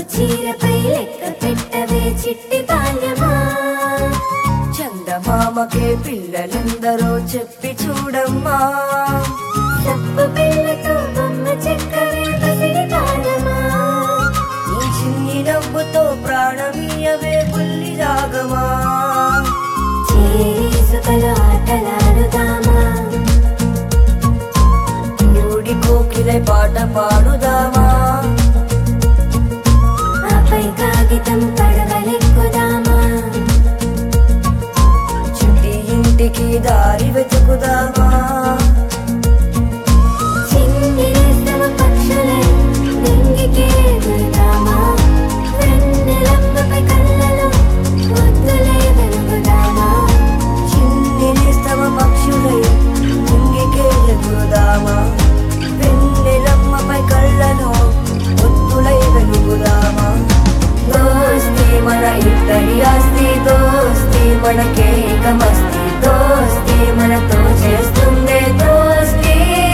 చీరపై లెక్క పెట్టవే చిట్టి బాల్యమా చందమామకే పిల్లలందరూ చెప్పి చూడమ్మా తప్పు పిల్లతో బొమ్మ చెక్కవే పసిడి బాలమా నీ చిన్ని నవ్వుతో ప్రాణమీయవే బుల్లి రాగమా చేసుకలు ఆటలాడుదామా ఊడి కోకిలై పాట పాడుదామా ఆపై కాగితం పడవలెక్కుదామా చుట్టి ఇంటికి దారి వెతుకుదామా చిన్ని రేసవ పక్షులే నింగికే ఎగురుదామా వెన్నెలమ్మపై కళ్ళలో ముద్దులే వెలుగుదామా చిన్ని నిస్తమ పక్షులై ఇంగికే ఎగురుదామా వెన్నెలమ్మపై కళ్ళలో ఒత్తులై వెలుగుదామా దోస్తి మన ఇద్దరి ఆస్తి దోస్తి మనకే ఏకమస్తి దోస్తి మనతో చేస్తుందే దోస్తి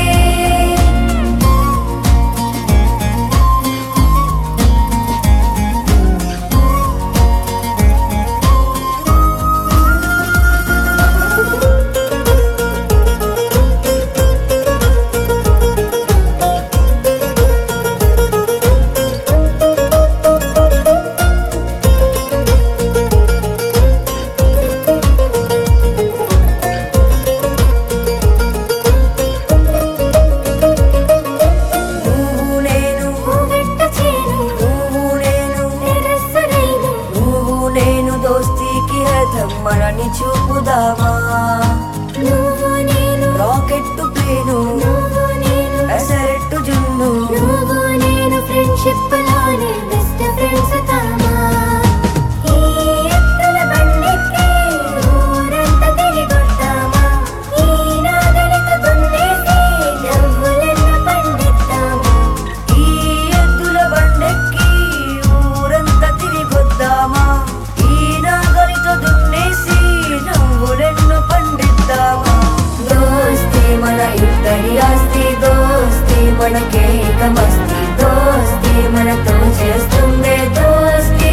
నువ్వు నేను వెట్ట చేను నువ్వు నేను తెరస్సరైను నువ్వు నేను దోస్తీకి రథం మనని చూపుదామా నువ్వు నేను రాకెట్ ప్లేను నువ్వు నేను ఎసరెట్టు జున్ను నువ్వు నేను ఫ్రెండ్షిప్ లోనే బెస్ట్ ఫ్రెండ్స్ కామా ఈ ఎత్తుల బండెక్కి ఊరంతా తిరిగొద్దామా ఈ నాగలిక దున్నేసి నవ్వులెన్న పండిద్దామా ఈ ఎద్దుల బండెక్కి ఊరంతా తిరిగొద్దామా ఈ నాగలితో దున్నేసి నవ్వులెన్ను పండిద్దామా దోస్తి మన ఇద్దరి ఆస్తి దోస్తి మనకే ఏకమస్తి దోస్తి మనతో చేస్తుందే దోస్తి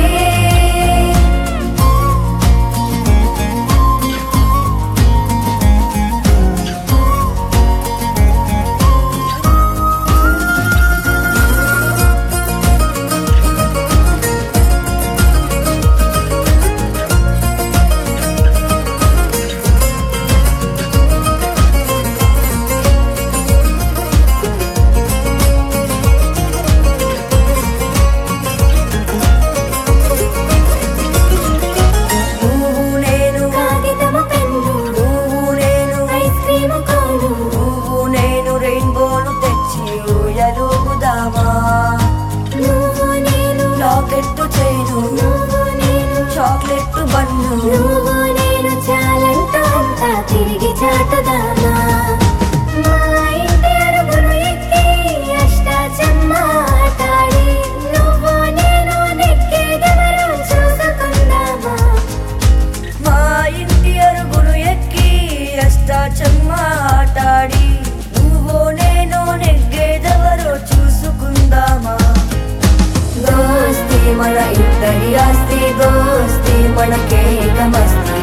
నువ్వు నేను కాగితము పెన్ను నువ్వు నేను ఐస్ క్రీము కోను నువ్వు నేను రెయిన్బోను తెచ్చి ఊయలుగుదామా నువ్వు నేను లాకెట్టు చైను నువ్వు నేను చాక్లెట్ బన్ను నువ్వు నేను చాలంటూ అంతా తిరిగి చాటుదామా మా ఇంటి అరుగును ఎక్కి అష్టాచమ్మ ఆటాడి నువ్వు నేను నెక్కేదెవరో చూసుకుందామా మా ఇంటి అరుగును ఎక్కి అష్టాచమ్మ ఆటాడి నువ్వు నేను నెగ్గేదెవరో చూసుకుందామా దోస్తి మన ఇద్దరి ఆస్తి దోస్తి మనకే ఏకమస్తి